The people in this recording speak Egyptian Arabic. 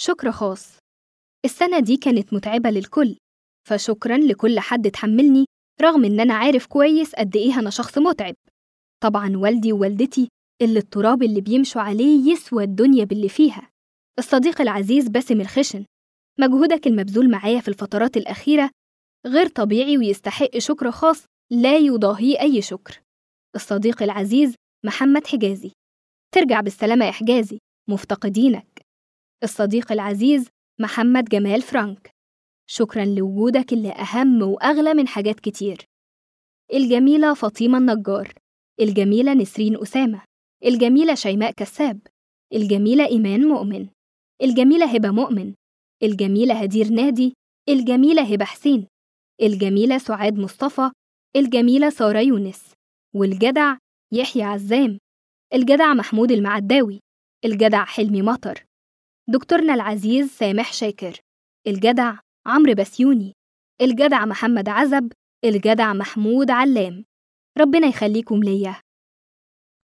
شكر خاص السنة دي كانت متعبة للكل فشكرا لكل حد تحملني رغم إن أنا عارف كويس قد إيه أنا شخص متعب طبعا والدي ووالدتي اللي التراب اللي بيمشوا عليه يسوى الدنيا باللي فيها الصديق العزيز باسم الخشن مجهودك المبذول معايا في الفترات الأخيرة غير طبيعي ويستحق شكر خاص لا يضاهيه أي شكر الصديق العزيز محمد حجازي ترجع بالسلامة يا حجازي مفتقدينك الصديق العزيز محمد جمال فرانك شكرا لوجودك اللي أهم وأغلى من حاجات كتير الجميلة فاطمة النجار الجميلة نسرين أسامة الجميلة شيماء كساب الجميلة إيمان مؤمن الجميلة هبة مؤمن الجميلة هدير نادي الجميلة هبة حسين الجميلة سعاد مصطفى الجميلة سارة يونس والجدع يحيى عزام الجدع محمود المعداوي الجدع حلمي مطر دكتورنا العزيز سامح شاكر الجدع عمرو بسيوني الجدع محمد عزب الجدع محمود علام ربنا يخليكم ليا